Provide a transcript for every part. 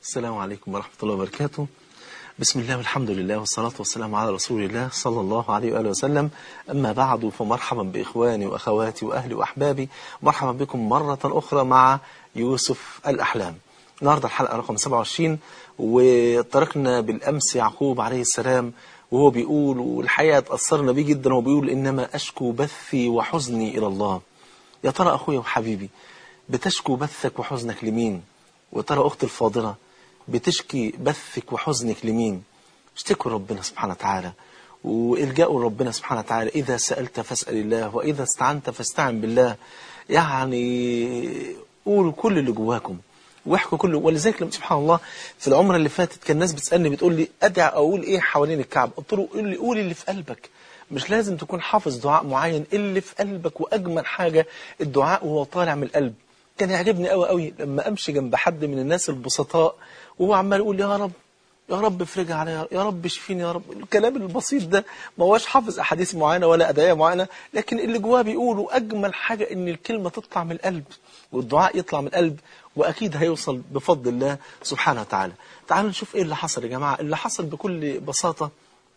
السلام عليكم ورحمة الله وبركاته بسم الله والحمد لله والصلاة والسلام على رسول الله صلى الله عليه وآله وسلم أما بعد فمرحبا بإخواني وأخواتي وأهلي وأحبابي مرحبا بكم مرة أخرى مع يوسف الأحلام النهاردة الحلقة رقم 27 وتركنا بالأمس يعقوب عليه السلام وهو بيقول والحقيقة اتأثرنا بيه جدا وهو بيقول إنما أشكو بثي وحزني إلى الله يا ترى أخويا وحبيبي بتشكو بثك وحزنك لمين وترى أختي الفاضلة بتشكي بثك وحزنك لمين اشتكوا ربنا سبحانه وتعالى والجأوا ربنا سبحانه وتعالى إذا سألت فاسأل الله وإذا استعنت فاستعن بالله يعني قولوا كل اللي جواكم واحكوا كله ولذلك سبحان الله في العمرة اللي فاتت كان الناس بتسألني بتقول لي أدعى أقول إيه حوالين الكعب قلت له قول لي قول اللي في قلبك مش لازم تكون حافظ دعاء معين اللي في قلبك وأجمل حاجة الدعاء وهو طالع من القلب كان يعجبني قوي قوي لما أمشي جنب حد من الناس البسطاء وهو عمال يقول يا رب يا رب افرج عليا يا رب اشفيني يا رب الكلام البسيط ده ما هوش حافظ احاديث معينه ولا ادعيه معينه لكن اللي جواه بيقوله اجمل حاجه ان الكلمه تطلع من القلب والدعاء يطلع من القلب واكيد هيوصل بفضل الله سبحانه وتعالى تعالوا نشوف ايه اللي حصل يا جماعه اللي حصل بكل بساطه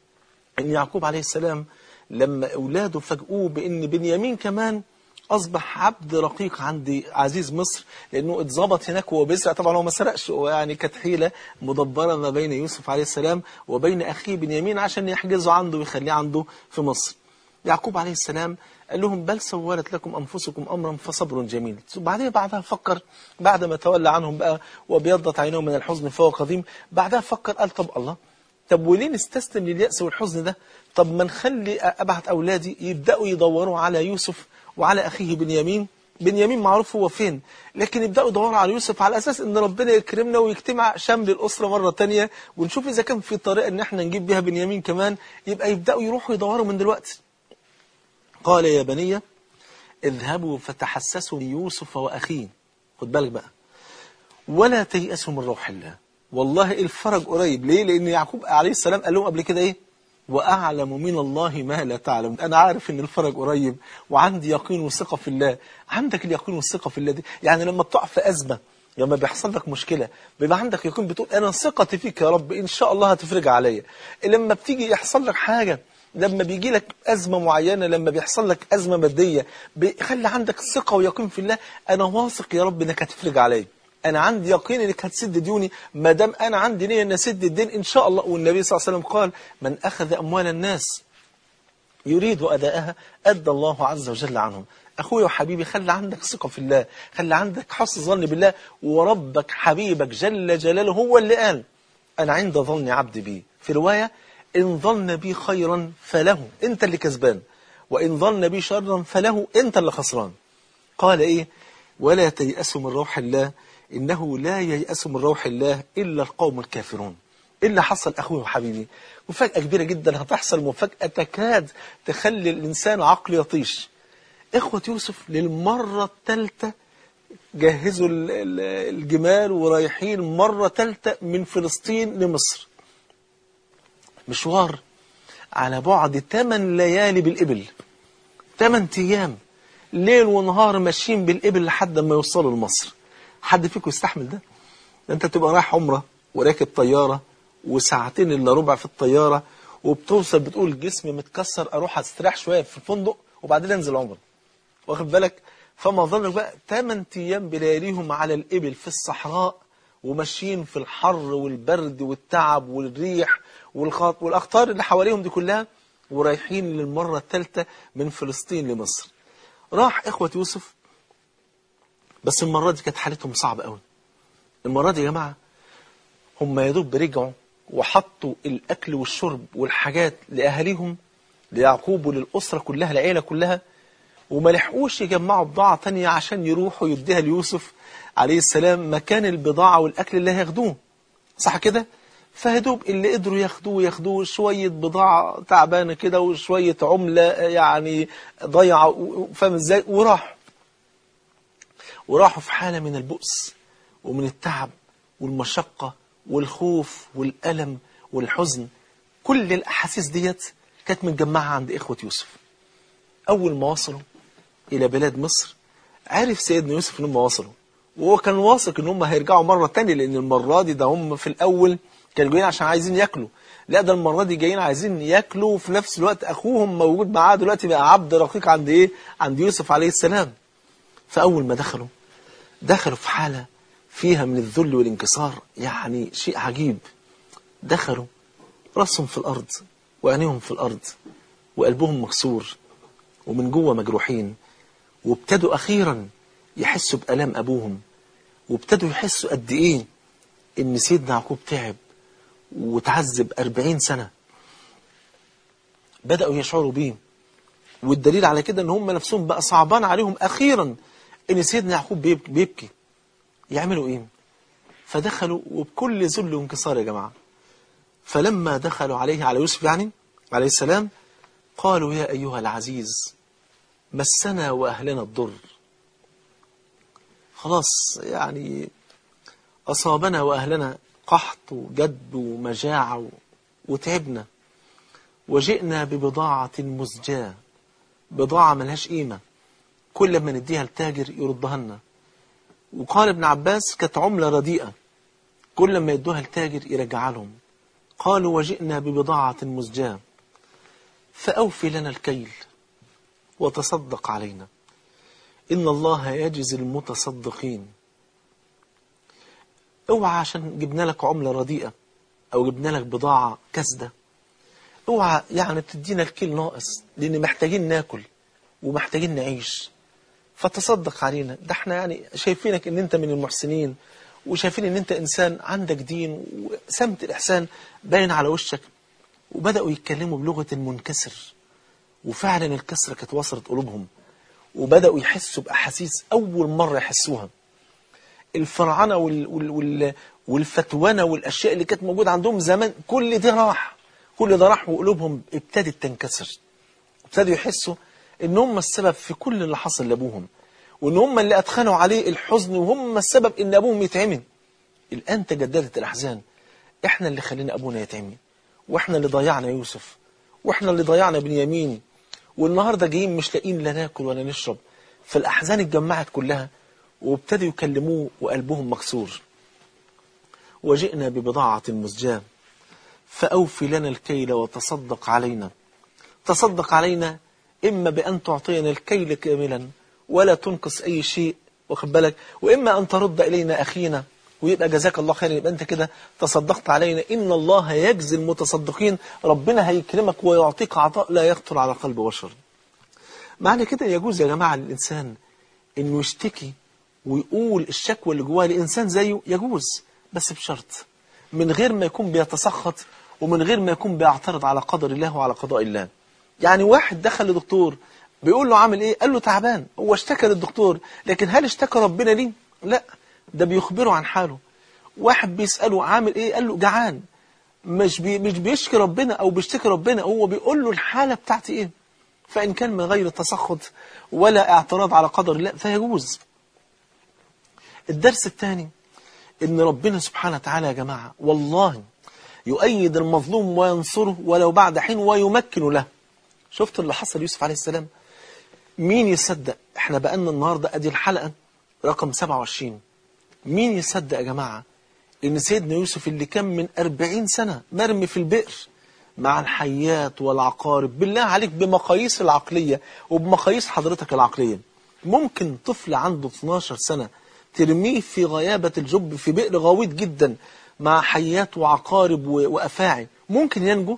ان يعقوب عليه السلام لما اولاده فاجئوه بان بنيامين كمان أصبح عبد رقيق عند عزيز مصر لأنه اتظبط هناك وهو بيسرق طبعا هو ما سرقش هو يعني كانت حيلة مدبرة ما بين يوسف عليه السلام وبين أخيه بنيامين عشان يحجزه عنده ويخليه عنده في مصر يعقوب عليه السلام قال لهم بل سولت لكم أنفسكم أمرا فصبر جميل بعدها بعدها فكر بعد ما تولى عنهم بقى وبيضت عينهم من الحزن فهو قديم بعدها فكر قال طب الله طب وليه نستسلم لليأس والحزن ده طب ما نخلي أبعت أولادي يبدأوا يدوروا على يوسف وعلى أخيه بنيامين بنيامين معروف هو فين لكن يبدأوا يدوروا على يوسف على أساس أن ربنا يكرمنا ويجتمع شمل الأسرة مرة تانية ونشوف إذا كان في طريقة أن احنا نجيب بها بنيامين كمان يبقى يبدأوا يروحوا يدوروا من دلوقتي قال يا بني اذهبوا فتحسسوا من يوسف وأخيه خد بالك بقى ولا تيأسوا من روح الله والله الفرج قريب ليه لأن يعقوب عليه السلام قال لهم قبل كده إيه وأعلم من الله ما لا تعلم أنا عارف أن الفرج قريب وعندي يقين وثقة في الله عندك اليقين والثقة في الله دي يعني لما بتقع في أزمة لما بيحصل لك مشكلة بيبقى عندك يقين بتقول أنا ثقتي فيك يا رب إن شاء الله هتفرج عليا لما بتيجي يحصل لك حاجة لما بيجي لك أزمة معينة لما بيحصل لك أزمة مادية بيخلي عندك ثقة ويقين في الله أنا واثق يا رب إنك هتفرج عليا أنا عندي يقين إنك هتسد ديوني ما دام أنا عندي نية أن أسد الدين إن شاء الله والنبي صلى الله عليه وسلم قال من أخذ أموال الناس يريد أداءها أدى الله عز وجل عنهم أخوي وحبيبي خلي عندك ثقة في الله خلي عندك حسن ظن بالله وربك حبيبك جل جلاله هو اللي قال أنا عند ظن عبدي بي في رواية إن ظن بي خيرا فله أنت اللي كسبان وإن ظن بي شرا فله أنت اللي خسران قال إيه ولا تيأسوا من روح الله إنه لا ييأس من روح الله إلا القوم الكافرون إيه اللي حصل أخوي وحبيبي مفاجأة كبيرة جدا هتحصل مفاجأة تكاد تخلي الإنسان عقل يطيش إخوة يوسف للمرة الثالثة جهزوا الجمال ورايحين مرة ثالثة من فلسطين لمصر مشوار على بعد 8 ليالي بالإبل 8 أيام ليل ونهار ماشيين بالإبل لحد ما يوصلوا لمصر حد فيكم يستحمل ده ده انت تبقى رايح عمره وراكب طياره وساعتين الا ربع في الطياره وبتوصل بتقول جسمي متكسر اروح استريح شويه في الفندق وبعدين انزل عمره واخد بالك فما ظنك بقى 8 ايام بلياليهم على الابل في الصحراء وماشيين في الحر والبرد والتعب والريح والخط والاخطار اللي حواليهم دي كلها ورايحين للمره الثالثه من فلسطين لمصر راح اخوه يوسف بس المرة دي كانت حالتهم صعبة قوي المرة دي يا جماعة هم يا دوب رجعوا وحطوا الأكل والشرب والحاجات لأهاليهم ليعقوب وللأسرة كلها العيلة كلها وما لحقوش يجمعوا بضاعة تانية عشان يروحوا يديها ليوسف عليه السلام مكان البضاعة والأكل اللي هياخدوه صح كده؟ فهدوب اللي قدروا ياخدوه ياخدوه شوية بضاعة تعبانة كده وشوية عملة يعني ضيعة فاهم ازاي وراحوا وراحوا في حالة من البؤس ومن التعب والمشقة والخوف والألم والحزن كل الأحاسيس ديت كانت متجمعة عند إخوة يوسف أول ما وصلوا إلى بلاد مصر عرف سيدنا يوسف إنهم وصلوا وهو كان واثق ان هم هيرجعوا مرة تانية لان المرة دي ده هم في الاول كانوا جايين عشان عايزين ياكلوا لا ده المرة دي جايين عايزين ياكلوا وفي نفس الوقت اخوهم موجود معاه دلوقتي بقى عبد رقيق عند ايه عند يوسف عليه السلام فاول ما دخلوا دخلوا في حالة فيها من الذل والانكسار يعني شيء عجيب دخلوا راسهم في الارض وعينيهم في الارض وقلبهم مكسور ومن جوه مجروحين وابتدوا اخيرا يحسوا بألام أبوهم وابتدوا يحسوا قد إيه إن سيدنا يعقوب تعب وتعذب أربعين سنة بدأوا يشعروا بيه والدليل على كده إن هم نفسهم بقى صعبان عليهم أخيرا إن سيدنا يعقوب بيبكي يعملوا إيه فدخلوا وبكل ذل وانكسار يا جماعة فلما دخلوا عليه على يوسف يعني عليه السلام قالوا يا أيها العزيز مسنا وأهلنا الضر خلاص يعني أصابنا وأهلنا قحط وجد ومجاعة وتعبنا وجئنا ببضاعة مزجاة بضاعة ملهاش قيمة كل ما نديها التاجر يردها لنا وقال ابن عباس كانت عملة رديئة كل ما يدوها التاجر يرجعها لهم قالوا وجئنا ببضاعة مزجاة فأوفي لنا الكيل وتصدق علينا إن الله يجزي المتصدقين اوعى عشان جبنا لك عملة رديئة أو جبنا لك بضاعة كسدة اوعى يعني تدينا الكيل ناقص لأن محتاجين ناكل ومحتاجين نعيش فتصدق علينا ده احنا يعني شايفينك ان انت من المحسنين وشايفين ان انت انسان عندك دين وسمت الاحسان باين على وشك وبدأوا يتكلموا بلغة المنكسر وفعلا الكسرة كانت وصلت قلوبهم وبدأوا يحسوا بأحاسيس أول مرة يحسوها الفرعنة وال وال وال والفتونة والأشياء اللي كانت موجودة عندهم زمان كل ده راح كل ده راح وقلوبهم ابتدت تنكسر ابتدوا يحسوا ان هم السبب في كل اللي حصل لابوهم وان هم اللي ادخلوا عليه الحزن وهم السبب ان ابوهم يتعمي الان تجددت الاحزان احنا اللي خلينا ابونا يتعمي واحنا اللي ضيعنا يوسف واحنا اللي ضيعنا بنيامين والنهارده جايين مش لاقيين لا ناكل ولا نشرب فالاحزان اتجمعت كلها وابتدوا يكلموه وقلبهم مكسور وجئنا ببضاعة مزجاة فأوفي لنا الكيل وتصدق علينا تصدق علينا إما بأن تعطينا الكيل كاملا ولا تنقص أي شيء واخد بالك وإما أن ترد إلينا أخينا ويبقى جزاك الله خير يبقى أنت كده تصدقت علينا إن الله يجزي المتصدقين ربنا هيكرمك ويعطيك عطاء لا يخطر على قلب بشر معنى كده يجوز يا جماعة للإنسان إنه يشتكي ويقول الشكوى اللي جواه لإنسان زيه يجوز بس بشرط من غير ما يكون بيتسخط ومن غير ما يكون بيعترض على قدر الله وعلى قضاء الله يعني واحد دخل لدكتور بيقول له عامل ايه قال له تعبان هو اشتكى للدكتور لكن هل اشتكى ربنا ليه لا ده بيخبره عن حاله واحد بيسأله عامل ايه قال له جعان مش بي مش بيشكي ربنا او بيشتكي ربنا هو بيقول له الحالة بتاعتي ايه فإن كان من غير تسخط ولا اعتراض على قدر الله فيجوز الدرس الثاني ان ربنا سبحانه وتعالى يا جماعة والله يؤيد المظلوم وينصره ولو بعد حين ويمكن له شفت اللي حصل يوسف عليه السلام مين يصدق احنا بقالنا النهاردة ادي الحلقة رقم 27 مين يصدق يا جماعة ان سيدنا يوسف اللي كان من 40 سنة مرمي في البئر مع الحيات والعقارب بالله عليك بمقاييس العقلية وبمقاييس حضرتك العقلية ممكن طفل عنده 12 سنة ترميه في غيابة الجب في بئر غويط جدا مع حيات وعقارب وأفاعي ممكن ينجو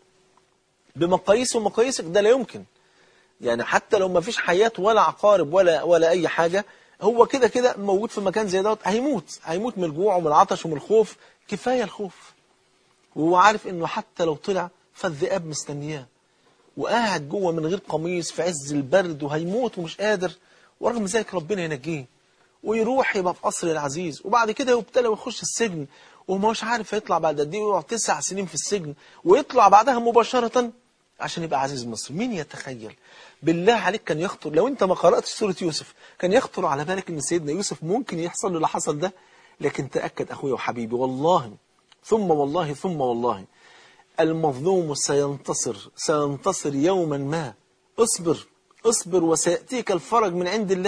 بمقاييس ومقاييسك ده لا يمكن يعني حتى لو ما فيش حيات ولا عقارب ولا ولا أي حاجة هو كده كده موجود في مكان زي دوت هيموت هيموت من الجوع ومن العطش ومن الخوف كفاية الخوف وهو عارف انه حتى لو طلع فالذئاب مستنياه وقاعد جوه من غير قميص في عز البرد وهيموت ومش قادر ورغم ذلك ربنا ينجيه ويروح يبقى في قصر العزيز وبعد كده يبتلى ويخش السجن وما هوش عارف هيطلع بعد قد ايه ويقعد تسع سنين في السجن ويطلع بعدها مباشرة عشان يبقى عزيز مصر مين يتخيل بالله عليك كان يخطر لو انت ما قرأتش سورة يوسف كان يخطر على بالك ان سيدنا يوسف ممكن يحصل له اللي حصل ده لكن تأكد أخويا وحبيبي والله ثم والله ثم والله المظلوم سينتصر سينتصر يوما ما اصبر اصبر وسيأتيك الفرج من عند الله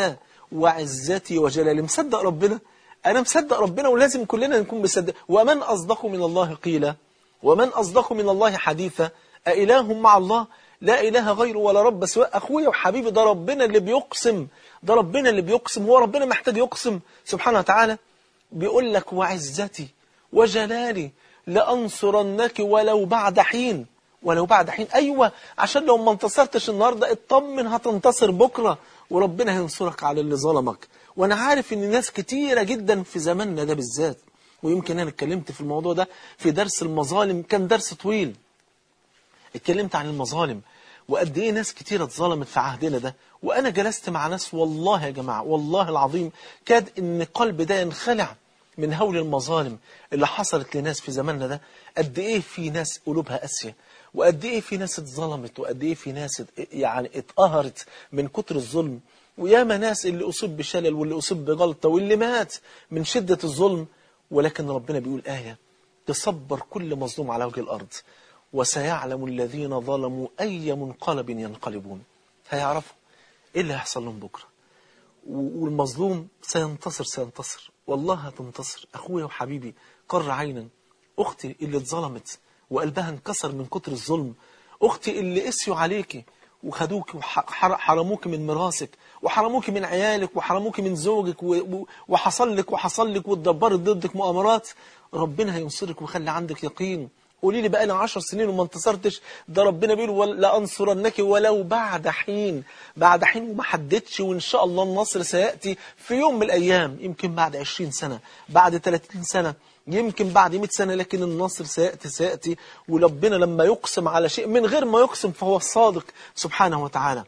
وعزتي وجلالي مصدق ربنا أنا مصدق ربنا ولازم كلنا نكون مصدق ومن أصدق من الله قيلا ومن أصدق من الله حديثا أإله مع الله لا إله غيره ولا رب سواء أخويا وحبيبي ده ربنا اللي بيقسم ده ربنا اللي بيقسم هو ربنا محتاج يقسم سبحانه وتعالى بيقول لك وعزتي وجلالي لأنصرنك ولو بعد حين ولو بعد حين أيوة عشان لو ما انتصرتش النهاردة اطمن هتنتصر بكرة وربنا هينصرك على اللي ظلمك وأنا عارف إن ناس كتيرة جدا في زماننا ده بالذات ويمكن أنا اتكلمت في الموضوع ده في درس المظالم كان درس طويل اتكلمت عن المظالم وقد ايه ناس كتيرة اتظلمت في عهدنا ده وانا جلست مع ناس والله يا جماعة والله العظيم كاد ان قلب ده ينخلع من هول المظالم اللي حصلت لناس في زماننا ده قد ايه في ناس قلوبها قاسية وقد ايه في ناس اتظلمت وقد ايه في ناس يعني اتقهرت من كتر الظلم وياما ناس اللي اصيب بشلل واللي اصيب بغلطة واللي مات من شدة الظلم ولكن ربنا بيقول آية تصبر كل مظلوم على وجه الأرض وسيعلم الذين ظلموا أي منقلب ينقلبون هيعرفوا إيه اللي هيحصل لهم بكرة والمظلوم سينتصر سينتصر والله هتنتصر أخويا وحبيبي قر عينا أختي اللي اتظلمت وقلبها انكسر من كتر الظلم أختي اللي قسيوا عليكي وخدوك وحرموك من مراسك وحرموك من عيالك وحرموك من زوجك وحصل لك وحصل لك واتدبرت ضدك مؤامرات ربنا هينصرك ويخلي عندك يقين قولي لي بقى لي 10 سنين وما انتصرتش ده ربنا بيقول لأنصرنك ولو بعد حين بعد حين وما حددش وإن شاء الله النصر سيأتي في يوم من الأيام يمكن بعد 20 سنة بعد 30 سنة يمكن بعد 100 سنة لكن النصر سيأتي سيأتي وربنا لما يقسم على شيء من غير ما يقسم فهو الصادق سبحانه وتعالى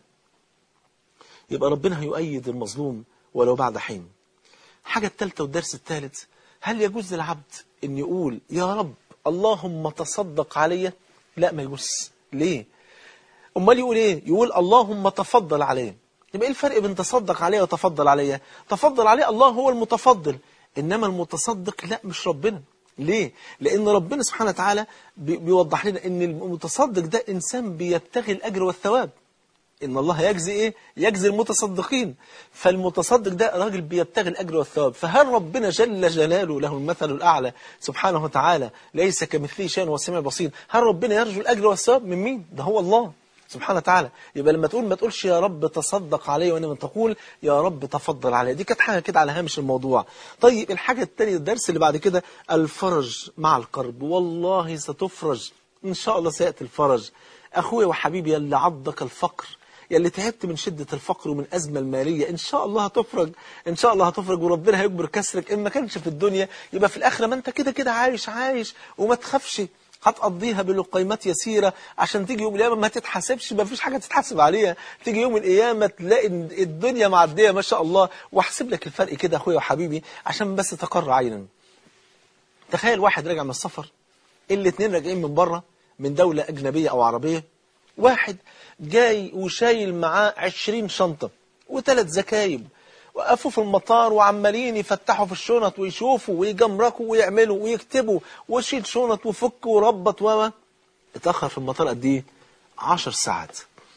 يبقى ربنا هيؤيد المظلوم ولو بعد حين حاجة الثالثة والدرس الثالث هل يجوز للعبد أن يقول يا رب اللهم تصدق علي لا ما يجوز ليه امال يقول ايه يقول اللهم تفضل علي يبقى ايه الفرق بين تصدق علي وتفضل علي تفضل علي الله هو المتفضل انما المتصدق لا مش ربنا ليه لان ربنا سبحانه وتعالى بيوضح لنا ان المتصدق ده انسان بيبتغي الاجر والثواب إن الله يجزي إيه؟ يجزي المتصدقين فالمتصدق ده راجل بيبتغي الأجر والثواب فهل ربنا جل جلاله له المثل الأعلى سبحانه وتعالى ليس كمثله شيء والسميع البصير هل ربنا يرجو الأجر والثواب من مين؟ ده هو الله سبحانه وتعالى يبقى لما تقول ما تقولش يا رب تصدق علي وانما تقول يا رب تفضل علي دي كانت حاجه كده على هامش الموضوع طيب الحاجه الثانيه الدرس اللي بعد كده الفرج مع القرب والله ستفرج ان شاء الله سياتي الفرج اخويا وحبيبي اللي عضك الفقر يلي تعبت من شدة الفقر ومن أزمة المالية إن شاء الله هتفرج إن شاء الله هتفرج وربنا هيكبر كسرك إن ما كانش في الدنيا يبقى في الآخرة ما أنت كده كده عايش عايش وما تخافش هتقضيها بلقيمات يسيرة عشان تيجي يوم القيامة ما تتحاسبش ما فيش حاجة تتحاسب عليها تيجي يوم القيامة تلاقي الدنيا معدية ما شاء الله واحسب لك الفرق كده أخويا وحبيبي عشان بس تقر عينا تخيل واحد راجع من السفر الاثنين راجعين من بره من دولة أجنبية أو عربية واحد جاي وشايل معاه عشرين شنطة وثلاث زكايب وقفوا في المطار وعمالين يفتحوا في الشنط ويشوفوا ويجمركوا ويعملوا ويكتبوا وشيل شنط وفك وربط و اتأخر في المطار قد ايه؟ عشر ساعات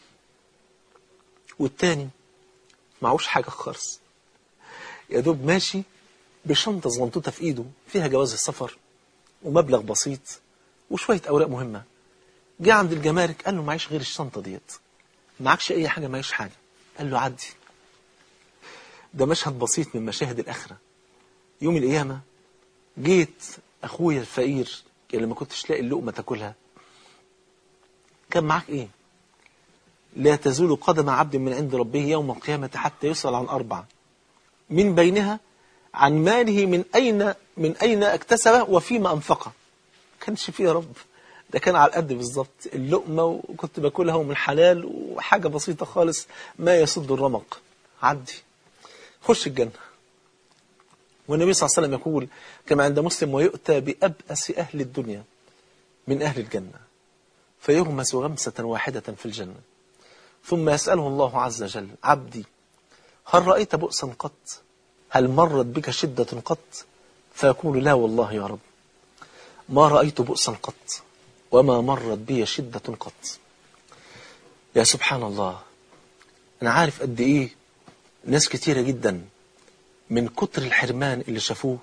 والتاني معهوش حاجة خالص يا دوب ماشي بشنطة زغنطوطة في ايده فيها جواز السفر ومبلغ بسيط وشوية أوراق مهمة جه عند الجمارك قال له معيش غير الشنطة ديت معكش أي حاجة معيش حاجة قال له عدي ده مشهد بسيط من مشاهد الآخرة يوم القيامة جيت أخويا الفقير اللي ما كنتش لاقي اللقمة تاكلها كان معاك إيه لا تزول قدم عبد من عند ربه يوم القيامة حتى يسأل عن أربع من بينها عن ماله من أين من أين اكتسبه وفيما أنفقه كانش فيه يا رب ده كان على القد بالظبط اللقمة وكنت باكلها من حلال وحاجة بسيطة خالص ما يصد الرمق عدي خش الجنة والنبي صلى الله عليه وسلم يقول كما عند مسلم ويؤتى بأبأس أهل الدنيا من أهل الجنة فيغمس غمسة واحدة في الجنة ثم يسأله الله عز وجل عبدي هل رأيت بؤسا قط هل مرت بك شدة قط فيقول لا والله يا رب ما رأيت بؤسا قط وما مرت بي شدة قط يا سبحان الله أنا عارف قد إيه ناس كتيرة جدا من كتر الحرمان اللي شافوه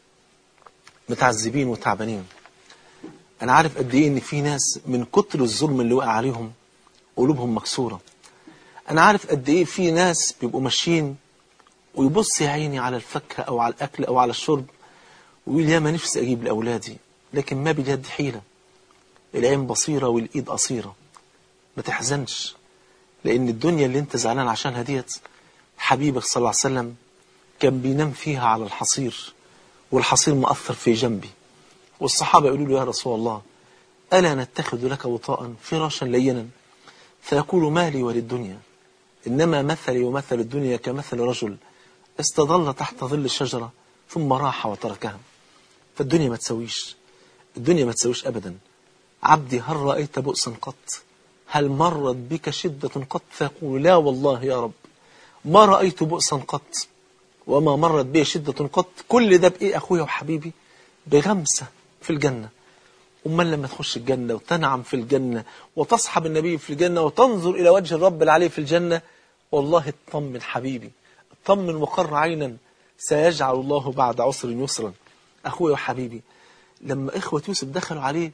متعذبين وتعبانين انا عارف قد ايه ان في ناس من كتر الظلم اللي وقع عليهم قلوبهم مكسورة انا عارف قد ايه في ناس بيبقوا ماشيين ويبص يا عيني على الفاكهه او على الاكل او على الشرب ويقول يا ما نفسي اجيب لاولادي لكن ما باليد حيله العين بصيره والايد قصيره ما تحزنش لان الدنيا اللي انت زعلان عشانها ديت حبيبك صلى الله عليه وسلم كان بينام فيها على الحصير والحصير مؤثر في جنبي والصحابة يقولوا له يا رسول الله ألا نتخذ لك وطاء فراشا لينا فيقول ما لي وللدنيا إنما مثلي ومثل الدنيا كمثل رجل استظل تحت ظل الشجرة ثم راح وتركها فالدنيا ما تسويش الدنيا ما تسويش أبدا عبدي هل رأيت بؤسا قط هل مرت بك شدة قط فيقول لا والله يا رب ما رأيت بؤسا قط وما مرت بي شدة قط كل ده بإيه أخويا وحبيبي بغمسة في الجنة أمال لما تخش الجنة وتنعم في الجنة وتصحب النبي في الجنة وتنظر إلى وجه الرب العلي في الجنة والله اطمن حبيبي اطمن وقر عينا سيجعل الله بعد عسر يسرا أخويا وحبيبي لما إخوة يوسف دخلوا عليه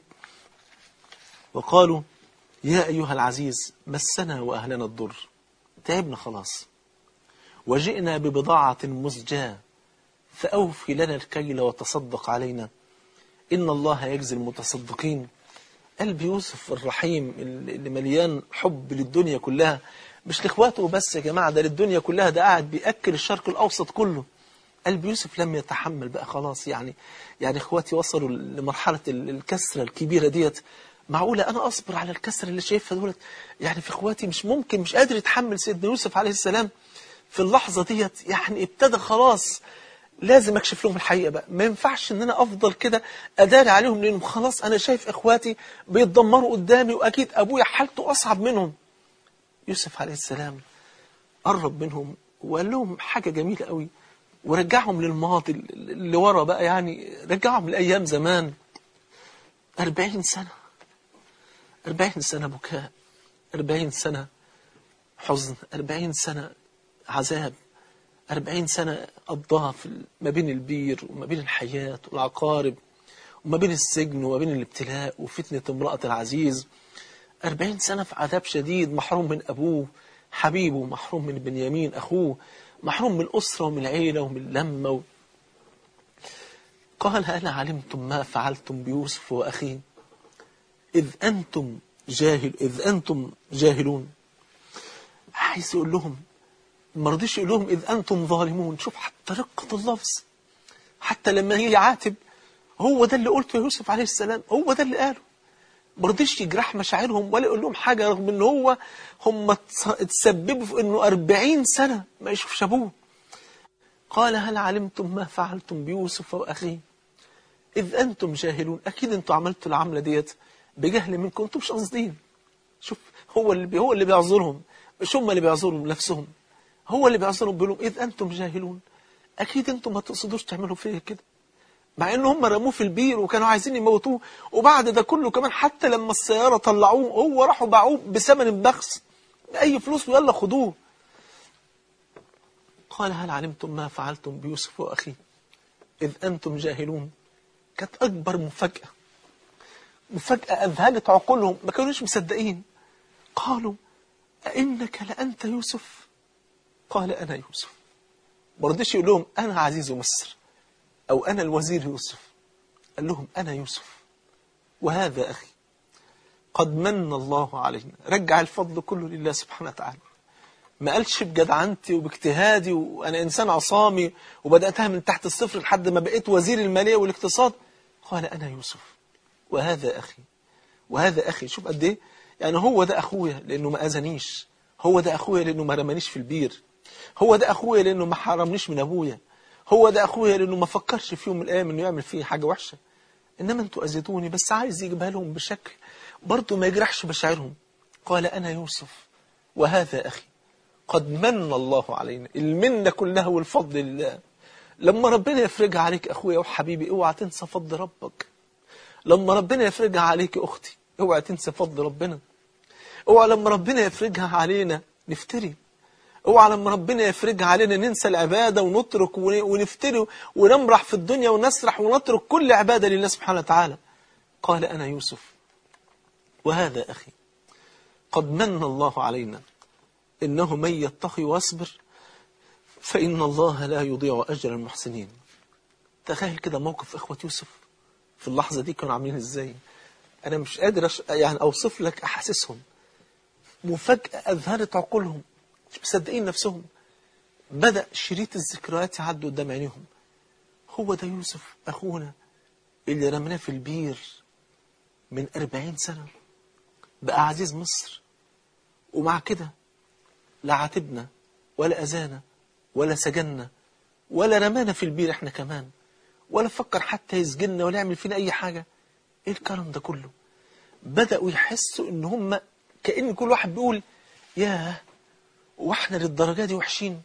وقالوا يا أيها العزيز مسنا وأهلنا الضر تعبنا خلاص وجئنا ببضاعة مزجاة فأوفي لنا الكيل وتصدق علينا إن الله يجزي المتصدقين قلب يوسف الرحيم اللي مليان حب للدنيا كلها مش لاخواته بس يا جماعة ده للدنيا كلها ده قاعد بيأكل الشرق الأوسط كله قلب يوسف لم يتحمل بقى خلاص يعني يعني اخواتي وصلوا لمرحلة الكسرة الكبيرة ديت معقولة أنا أصبر على الكسرة اللي شايفها دولت يعني في اخواتي مش ممكن مش قادر يتحمل سيدنا يوسف عليه السلام في اللحظة ديت يعني ابتدى خلاص لازم اكشف لهم الحقيقة بقى ما ينفعش ان انا افضل كده اداري عليهم لانهم خلاص انا شايف اخواتي بيتدمروا قدامي واكيد ابويا حالته اصعب منهم يوسف عليه السلام قرب منهم وقال لهم حاجة جميلة قوي ورجعهم للماضي اللي ورا بقى يعني رجعهم لأيام زمان أربعين سنة أربعين سنة بكاء أربعين سنة حزن أربعين سنة عذاب أربعين سنة قضاها في ما بين البير وما بين الحياة والعقارب وما بين السجن وما بين الابتلاء وفتنة امرأة العزيز أربعين سنة في عذاب شديد محروم من أبوه حبيبه محروم من بنيامين أخوه محروم من الأسرة ومن العيلة ومن اللمة و... قال أنا علمتم ما فعلتم بيوسف وأخيه إذ أنتم جاهل إذ أنتم جاهلون عايز يقول لهم ما رضيش يقول لهم إذ أنتم ظالمون شوف حتى رقة اللفظ حتى لما هي يعاتب هو ده اللي قلته يوسف عليه السلام هو ده اللي قاله ما رضيش يجرح مشاعرهم ولا يقول لهم حاجة رغم ان هو هم تسببوا في انه أربعين سنة ما يشوفش ابوه قال هل علمتم ما فعلتم بيوسف وأخيه إذ أنتم جاهلون أكيد أنتم عملتوا العملة ديت بجهل منكم أنتم مش قاصدين شوف هو اللي هو اللي بيعذرهم مش هم اللي بيعذروا نفسهم هو اللي بيعذرهم بيقول لهم إذ أنتم جاهلون أكيد أنتم ما تقصدوش تعملوا فيا كده مع ان هم رموه في البير وكانوا عايزين يموتوه وبعد ده كله كمان حتى لما السيارة طلعوه هو راحوا باعوه بثمن بخس اي فلوس ويلا خدوه قال هل علمتم ما فعلتم بيوسف واخيه اذ انتم جاهلون كانت اكبر مفاجأة مفاجأة اذهلت عقولهم ما كانوش مصدقين قالوا أئنك لأنت يوسف قال أنا يوسف ما رضيش يقول لهم أنا عزيز مصر أو أنا الوزير يوسف قال لهم أنا يوسف وهذا أخي قد من الله علينا رجع الفضل كله لله سبحانه وتعالى ما قالش بجدعنتي وباجتهادي وأنا إنسان عصامي وبدأتها من تحت الصفر لحد ما بقيت وزير المالية والاقتصاد قال أنا يوسف وهذا أخي وهذا أخي شوف قد إيه يعني هو ده أخويا لأنه ما أذنيش هو ده أخويا لأنه ما رمانيش في البير هو ده أخويا لأنه ما حرمنيش من أبويا هو ده أخويا لأنه ما فكرش في يوم من الأيام أنه يعمل فيه حاجة وحشة إنما أنتوا أذيتوني بس عايز يجيبها لهم بشكل برضه ما يجرحش مشاعرهم قال أنا يوسف وهذا أخي قد من الله علينا المنة كلها والفضل لله لما ربنا يفرجها عليك أخويا وحبيبي اوعى تنسى فضل ربك لما ربنا يفرجها عليك أختي اوعى تنسى فضل ربنا اوعى لما ربنا يفرجها علينا نفتري اوعى لما ربنا يفرجها علينا ننسى العبادة ونترك ونفتري ونمرح في الدنيا ونسرح ونترك كل عبادة لله سبحانه وتعالى قال أنا يوسف وهذا أخي قد من الله علينا إنه من يتقي واصبر فإن الله لا يضيع أجر المحسنين تخيل كده موقف إخوة يوسف في اللحظة دي كانوا عاملين إزاي أنا مش قادر أش... يعني أوصف لك أحاسيسهم مفاجأة أذهلت عقولهم مش مصدقين نفسهم بدأ شريط الذكريات يعدوا قدام عينيهم هو ده يوسف أخونا اللي رمناه في البير من أربعين سنة بقى عزيز مصر ومع كده لا عاتبنا ولا أذانا ولا سجنا ولا رمانا في البير احنا كمان ولا فكر حتى يسجننا ولا يعمل فينا أي حاجة ايه الكلام ده كله بدأوا يحسوا ان هم كأن كل واحد بيقول ياه واحنا للدرجة دي وحشين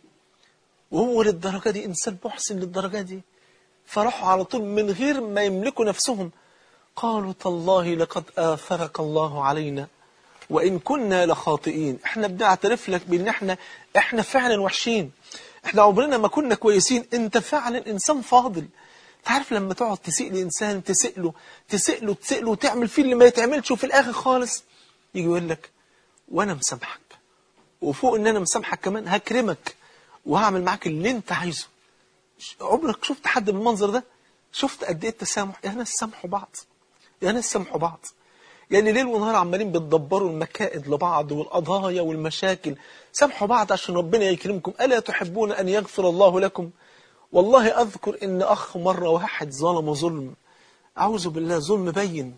وهو للدرجة دي إنسان محسن للدرجة دي فراحوا على طول من غير ما يملكوا نفسهم قالوا تالله لقد آثرك الله علينا وإن كنا لخاطئين احنا بنعترف لك بأن احنا احنا فعلا وحشين احنا عمرنا ما كنا كويسين انت فعلا إنسان فاضل تعرف لما تقعد تسئ لإنسان تسئله تسئله تسئله وتعمل فيه اللي ما يتعملش وفي الآخر خالص يجي يقول لك وأنا مسامحك وفوق ان انا مسامحك كمان هكرمك وهعمل معاك اللي انت عايزه عمرك شفت حد بالمنظر ده شفت قد ايه التسامح يا ناس سامحوا بعض يا ناس سامحوا بعض يعني ليل ونهار عمالين بتدبروا المكائد لبعض والقضايا والمشاكل سامحوا بعض عشان ربنا يكرمكم ألا تحبون أن يغفر الله لكم والله أذكر إن أخ مرة واحد ظلم ظلم أعوذ بالله ظلم بين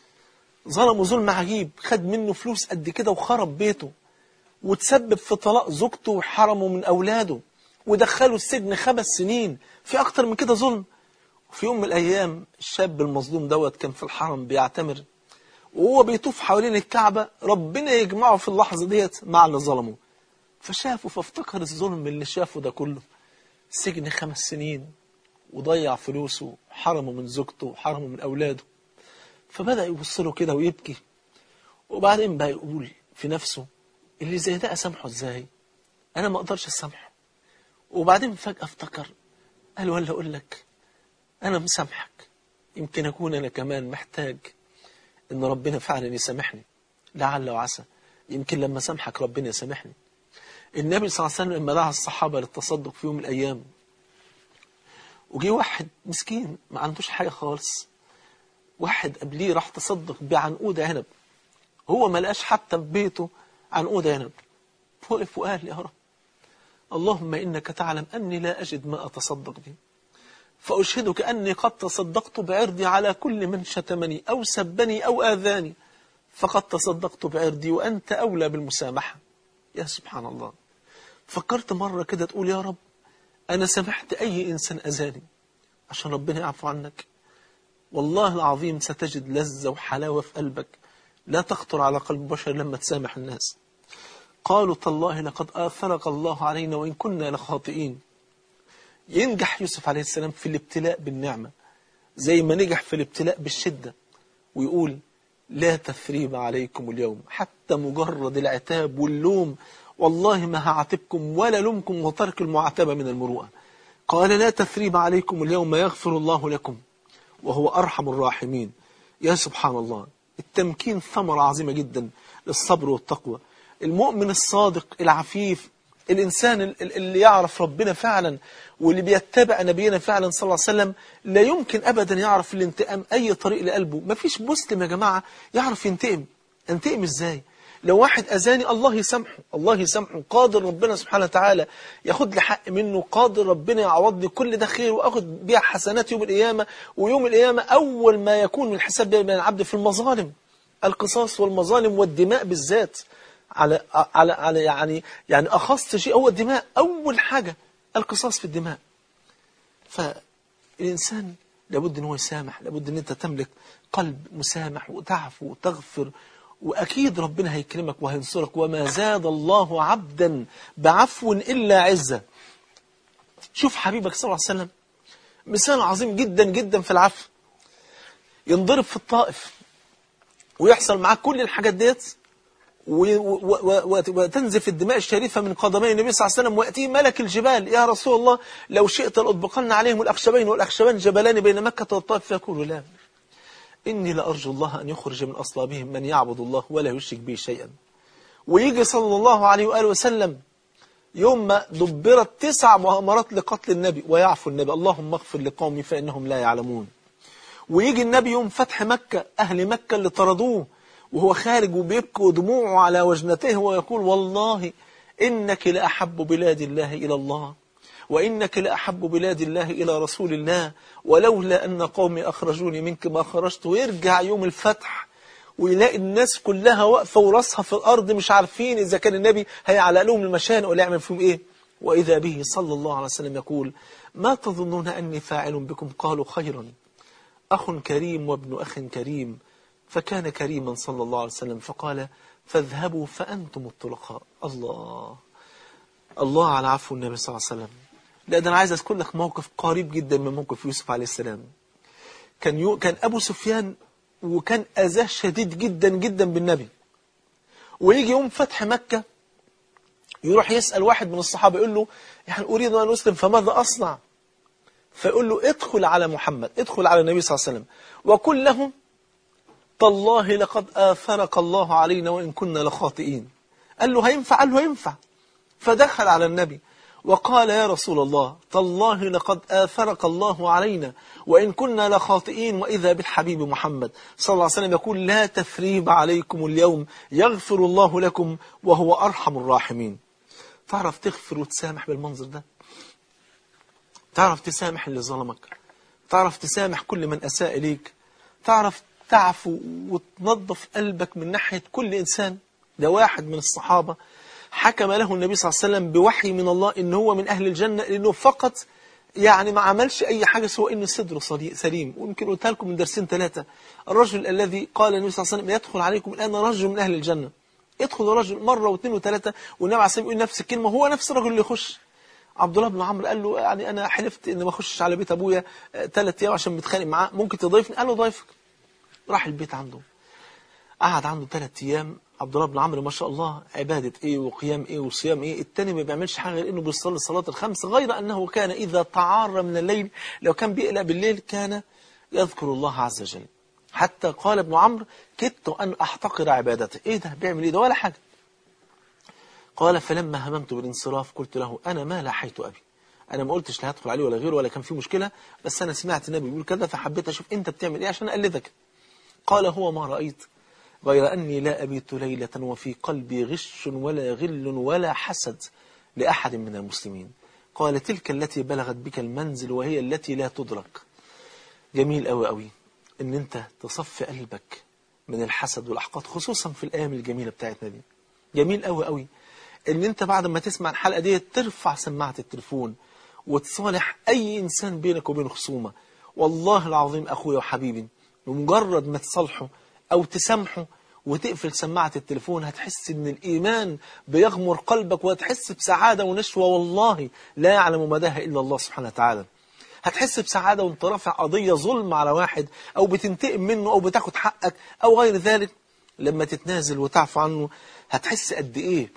ظلم ظلم عجيب خد منه فلوس قد كده وخرب بيته وتسبب في طلاق زوجته وحرمه من أولاده ودخله السجن خمس سنين في أكتر من كده ظلم وفي يوم من الأيام الشاب المظلوم دوت كان في الحرم بيعتمر وهو بيطوف حوالين الكعبة ربنا يجمعه في اللحظة ديت مع اللي ظلمه فشافه فافتكر الظلم اللي شافه ده كله سجن خمس سنين وضيع فلوسه حرمه من زوجته وحرمه من أولاده فبدأ يبص له كده ويبكي وبعدين بقى يقول في نفسه اللي زي ده أسامحه إزاي أنا ما أقدرش أسامحه وبعدين فجأة افتكر قال ولا أقول لك أنا مسامحك يمكن أكون أنا كمان محتاج إن ربنا فعلا يسامحني لعل وعسى يمكن لما سامحك ربنا يسامحني النبي صلى الله عليه وسلم لما دعا الصحابة للتصدق في يوم من الأيام وجي واحد مسكين ما عندوش حاجة خالص واحد قبليه راح تصدق بعنقودة عنب هو ما لقاش حتى في بيته عنقودة عنب وقف وقال يا رب اللهم إنك تعلم أني لا أجد ما أتصدق به فأشهدك أني قد تصدقت بعرضي على كل من شتمني أو سبني أو آذاني فقد تصدقت بعرضي وأنت أولى بالمسامحة يا سبحان الله فكرت مرة كده تقول يا رب أنا سمحت أي إنسان أذاني عشان ربنا يعفو عنك والله العظيم ستجد لذة وحلاوة في قلبك لا تخطر على قلب بشر لما تسامح الناس قالوا تالله لقد آثرك الله علينا وإن كنا لخاطئين ينجح يوسف عليه السلام في الابتلاء بالنعمة زي ما نجح في الابتلاء بالشدة ويقول لا تثريب عليكم اليوم حتى مجرد العتاب واللوم والله ما هعاتبكم ولا لومكم وترك المعاتبة من المروءة قال لا تثريب عليكم اليوم يغفر الله لكم وهو أرحم الراحمين يا سبحان الله التمكين ثمرة عظيمة جدا للصبر والتقوى المؤمن الصادق العفيف الإنسان اللي يعرف ربنا فعلا واللي بيتبع نبينا فعلا صلى الله عليه وسلم لا يمكن أبدا يعرف الانتقام أي طريق لقلبه ما فيش مسلم يا جماعة يعرف ينتقم ينتقم إزاي لو واحد أذاني الله يسامحه الله يسامحه قادر ربنا سبحانه وتعالى ياخد لي حق منه قادر ربنا يعوضني كل ده خير وأخد بيها حسنات يوم القيامة ويوم القيامة أول ما يكون الحساب بين العبد في المظالم القصاص والمظالم والدماء بالذات على على على يعني يعني أخص شيء هو الدماء أول حاجة القصاص في الدماء فالإنسان لابد ان هو يسامح لابد ان انت تملك قلب مسامح وتعفو وتغفر وأكيد ربنا هيكرمك وهينصرك وما زاد الله عبدا بعفو إلا عزة شوف حبيبك صلى الله عليه وسلم مثال عظيم جدا جدا في العفو ينضرب في الطائف ويحصل معاه كل الحاجات ديت و- و- و- وتنزف الدماء الشريفة من قدمي النبي صلى الله عليه وسلم ويأتيه ملك الجبال يا رسول الله لو شئت لأطبقن عليهم الأخشبين والأخشبان جبلان بين مكة والطائف فيقول لا إني لأرجو الله أن يخرج من أصلابهم من يعبد الله ولا يشرك به شيئا ويجي صلى الله عليه وآله وسلم يوم ما دبرت تسع مؤامرات لقتل النبي ويعفو النبي اللهم اغفر لقومي فإنهم لا يعلمون ويجي النبي يوم فتح مكة أهل مكة اللي طردوه وهو خارج وبيبكي ودموعه على وجنته ويقول والله إنك لأحب بلاد الله إلى الله وإنك لأحب بلاد الله إلى رسول الله ولولا أن قومي أخرجوني منك ما خرجت ويرجع يوم الفتح ويلاقي الناس كلها واقفة وراسها في الأرض مش عارفين إذا كان النبي هيعلق لهم المشانق ولا يعمل فيهم إيه وإذا به صلى الله عليه وسلم يقول ما تظنون أني فاعل بكم قالوا خيرا أخ كريم وابن أخ كريم فكان كريما صلى الله عليه وسلم فقال فاذهبوا فأنتم الطلقاء الله الله على عفو النبي صلى الله عليه وسلم لا ده أنا عايز أذكر لك موقف قريب جدا من موقف يوسف عليه السلام كان يو كان أبو سفيان وكان أذاه شديد جدا جدا بالنبي ويجي يوم فتح مكة يروح يسأل واحد من الصحابة يقول له يعني أريد أن أسلم فماذا أصنع فيقول له ادخل على محمد ادخل على النبي صلى الله عليه وسلم وقل له تالله لقد آثرك الله علينا وإن كنا لخاطئين قال له هينفع قال له هينفع فدخل على النبي وقال يا رسول الله تالله لقد آثرك الله علينا وإن كنا لخاطئين وإذا بالحبيب محمد صلى الله عليه وسلم يقول لا تثريب عليكم اليوم يغفر الله لكم وهو أرحم الراحمين تعرف تغفر وتسامح بالمنظر ده تعرف تسامح اللي ظلمك تعرف تسامح كل من أساء إليك تعرف تعفو وتنظف قلبك من ناحية كل إنسان ده واحد من الصحابة حكم له النبي صلى الله عليه وسلم بوحي من الله إن هو من أهل الجنة لأنه فقط يعني ما عملش أي حاجة سوى إن صدره صدي- سليم ويمكن قلتها لكم من درسين ثلاثة الرجل الذي قال النبي صلى الله عليه وسلم يدخل عليكم الآن رجل من أهل الجنة يدخل رجل مرة واثنين وثلاثة والنبي عليه الصلاة والسلام يقول نفس الكلمة هو نفس الرجل اللي يخش عبد الله بن عمرو قال له يعني أنا حلفت إن ما أخشش على بيت أبويا ثلاث أيام عشان متخانق معاه ممكن تضيفني قال له ضيفك راح البيت عنده قعد عنده ثلاث ايام عبد الله بن عمرو ما شاء الله عباده ايه وقيام ايه وصيام ايه التاني ما بيعملش حاجه غير انه بيصلي الصلاه الخمس غير انه كان اذا تعار من الليل لو كان بيقلق بالليل كان يذكر الله عز وجل حتى قال ابن عمرو كدت ان احتقر عبادته ايه ده بيعمل ايه ده ولا حاجه قال فلما هممت بالانصراف قلت له انا ما لاحيت ابي انا ما قلتش لا هدخل عليه ولا غيره ولا كان في مشكله بس انا سمعت النبي بيقول كذا فحبيت اشوف انت بتعمل ايه عشان اقلدك قال هو ما رأيت غير أني لا أبيت ليلة وفي قلبي غش ولا غل ولا حسد لأحد من المسلمين قال تلك التي بلغت بك المنزل وهي التي لا تدرك جميل أوي أوي إن أنت تصفي قلبك من الحسد والأحقاد خصوصا في الأيام الجميلة بتاعتنا دي جميل أوي أوي إن أنت بعد ما تسمع الحلقة دي ترفع سماعة التليفون وتصالح أي إنسان بينك وبين خصومة والله العظيم أخويا وحبيبي بمجرد ما تصالحه أو تسامحه وتقفل سماعة التليفون هتحس إن الإيمان بيغمر قلبك وهتحس بسعادة ونشوة والله لا يعلم مداها إلا الله سبحانه وتعالى هتحس بسعادة وانت رافع قضية ظلم على واحد أو بتنتقم منه أو بتاخد حقك أو غير ذلك لما تتنازل وتعفو عنه هتحس قد إيه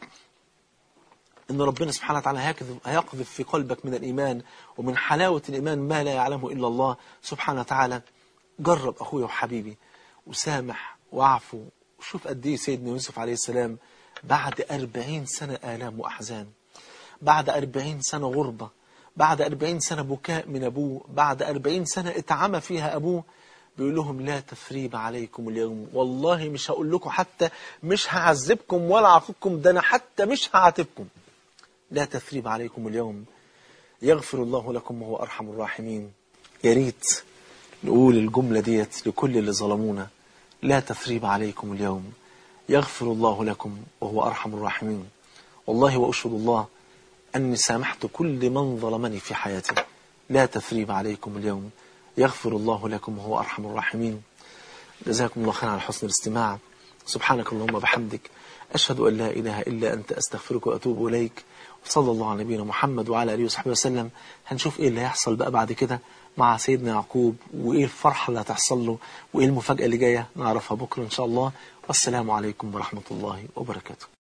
ان ربنا سبحانه وتعالى هيقذف, هيقذف في قلبك من الإيمان ومن حلاوة الإيمان ما لا يعلمه إلا الله سبحانه وتعالى جرب أخويا وحبيبي وسامح وعفو وشوف قد إيه سيدنا يوسف عليه السلام بعد أربعين سنة آلام وأحزان بعد أربعين سنة غربة بعد أربعين سنة بكاء من أبوه بعد أربعين سنة اتعمى فيها أبوه بيقول لهم لا تثريب عليكم اليوم والله مش هقول لكم حتى مش هعذبكم ولا عاقبكم ده أنا حتى مش هعاتبكم لا تثريب عليكم اليوم يغفر الله لكم وهو أرحم الراحمين يا ريت نقول الجملة ديت لكل اللي ظلمونا لا تثريب عليكم اليوم يغفر الله لكم وهو أرحم الراحمين والله وأشهد الله أني سامحت كل من ظلمني في حياتي لا تثريب عليكم اليوم يغفر الله لكم وهو أرحم الراحمين جزاكم الله خيرا على حسن الاستماع سبحانك اللهم وبحمدك أشهد أن لا إله إلا أنت أستغفرك وأتوب إليك صلى الله على نبينا محمد وعلى آله وصحبه وسلم هنشوف إيه اللي هيحصل بقى بعد كده مع سيدنا يعقوب وإيه الفرحة اللي هتحصل له وإيه المفاجأة اللي جاية نعرفها بكرة إن شاء الله والسلام عليكم ورحمة الله وبركاته